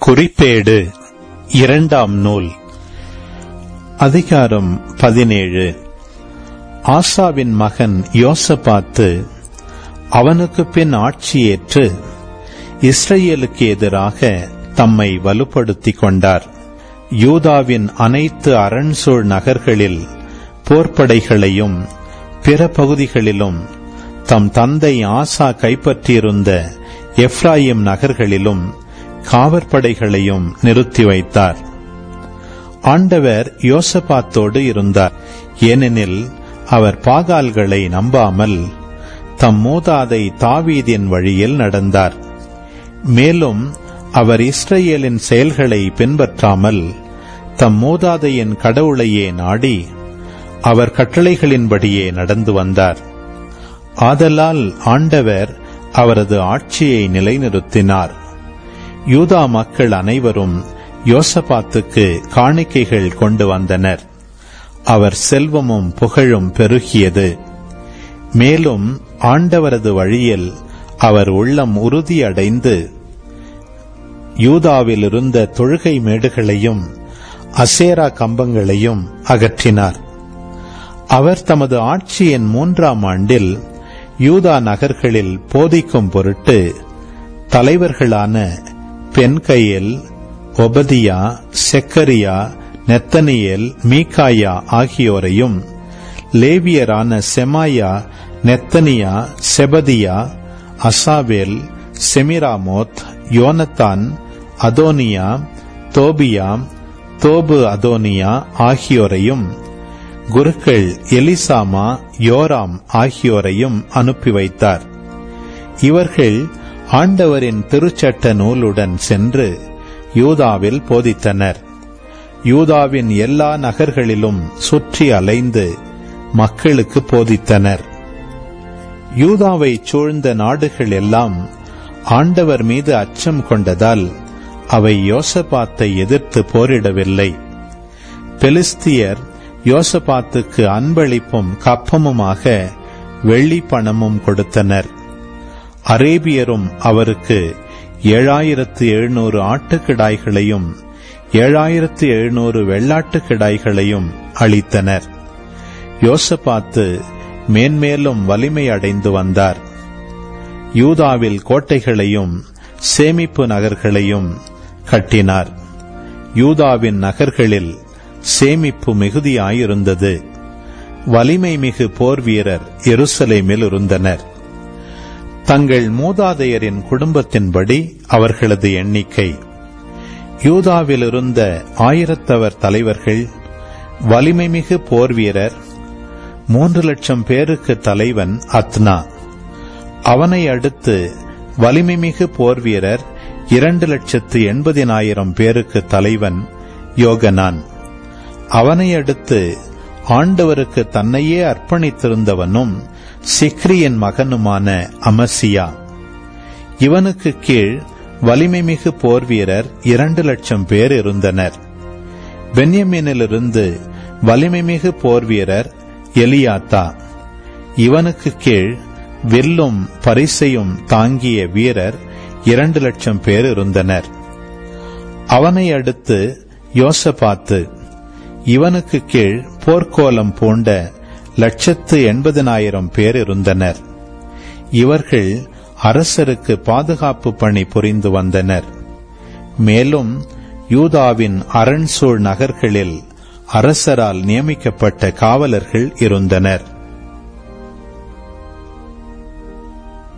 குறிப்பேடு இரண்டாம் நூல் அதிகாரம் பதினேழு ஆசாவின் மகன் யோசபாத்து அவனுக்கு பின் ஆட்சியேற்று இஸ்ரேலுக்கு எதிராக தம்மை வலுப்படுத்திக் கொண்டார் யூதாவின் அனைத்து அரண்சூழ் நகர்களில் போர்ப்படைகளையும் பிற பகுதிகளிலும் தம் தந்தை ஆசா கைப்பற்றியிருந்த எப்ராயிம் நகர்களிலும் காவற்படைகளையும் நிறுத்தி வைத்தார் ஆண்டவர் யோசபாத்தோடு இருந்தார் ஏனெனில் அவர் பாகால்களை நம்பாமல் தம் மூதாதை தாவீதின் வழியில் நடந்தார் மேலும் அவர் இஸ்ரேலின் செயல்களை பின்பற்றாமல் தம் மூதாதையின் கடவுளையே நாடி அவர் கட்டளைகளின்படியே நடந்து வந்தார் ஆதலால் ஆண்டவர் அவரது ஆட்சியை நிலைநிறுத்தினார் யூதா மக்கள் அனைவரும் யோசபாத்துக்கு காணிக்கைகள் கொண்டு வந்தனர் அவர் செல்வமும் புகழும் பெருகியது மேலும் ஆண்டவரது வழியில் அவர் உள்ளம் உறுதியடைந்து யூதாவில் இருந்த தொழுகை மேடுகளையும் அசேரா கம்பங்களையும் அகற்றினார் அவர் தமது ஆட்சியின் மூன்றாம் ஆண்டில் யூதா நகர்களில் போதிக்கும் பொருட்டு தலைவர்களான பென்கையில் ஒபதியா செக்கரியா நெத்தனியேல் மீகாயா ஆகியோரையும் லேவியரான செமாயா நெத்தனியா செபதியா அசாவேல் செமிராமோத் யோனத்தான் அதோனியா தோபியா தோபு அதோனியா ஆகியோரையும் குருக்கள் எலிசாமா யோராம் ஆகியோரையும் அனுப்பி வைத்தார் இவர்கள் ஆண்டவரின் திருச்சட்ட நூலுடன் சென்று யூதாவில் போதித்தனர் யூதாவின் எல்லா நகர்களிலும் சுற்றி அலைந்து மக்களுக்கு போதித்தனர் யூதாவை சூழ்ந்த நாடுகள் எல்லாம் ஆண்டவர் மீது அச்சம் கொண்டதால் அவை யோசபாத்தை எதிர்த்து போரிடவில்லை பெலிஸ்தியர் யோசபாத்துக்கு அன்பளிப்பும் கப்பமுமாக வெள்ளி பணமும் கொடுத்தனர் அரேபியரும் அவருக்கு ஏழாயிரத்து எழுநூறு ஆட்டுக்கிடாய்களையும் ஏழாயிரத்து எழுநூறு வெள்ளாட்டு கிடாய்களையும் அளித்தனர் யோசபாத்து மேன்மேலும் வலிமை அடைந்து வந்தார் யூதாவில் கோட்டைகளையும் சேமிப்பு நகர்களையும் கட்டினார் யூதாவின் நகர்களில் சேமிப்பு மிகுதியாயிருந்தது வலிமை மிகு போர் வீரர் எருசலேமில் இருந்தனர் தங்கள் மூதாதையரின் குடும்பத்தின்படி அவர்களது எண்ணிக்கை யூதாவில் இருந்த ஆயிரத்தவர் தலைவர்கள் வலிமை மிகு போர் வீரர் மூன்று லட்சம் பேருக்கு தலைவன் அத்னா அவனை அடுத்து வலிமை மிகு போர் வீரர் இரண்டு லட்சத்து எண்பதினாயிரம் பேருக்கு தலைவன் யோகனான் அவனை அடுத்து ஆண்டவருக்கு தன்னையே அர்ப்பணித்திருந்தவனும் சிக்ரியின் மகனுமான அமசியா இவனுக்கு கீழ் வலிமை மிகு போர் வீரர் இரண்டு லட்சம் பேர் இருந்தனர் பென்யமீனிலிருந்து வலிமை மிகு போர் வீரர் எலியாத்தா இவனுக்கு கீழ் வில்லும் பரிசையும் தாங்கிய வீரர் இரண்டு லட்சம் பேர் இருந்தனர் அவனை அடுத்து யோசபாத்து இவனுக்கு கீழ் போர்க்கோலம் பூண்ட லட்சத்து எண்பதினாயிரம் பேர் இருந்தனர் இவர்கள் அரசருக்கு பாதுகாப்பு பணி புரிந்து வந்தனர் மேலும் யூதாவின் அரண்சூழ் நகர்களில் அரசரால் நியமிக்கப்பட்ட காவலர்கள் இருந்தனர்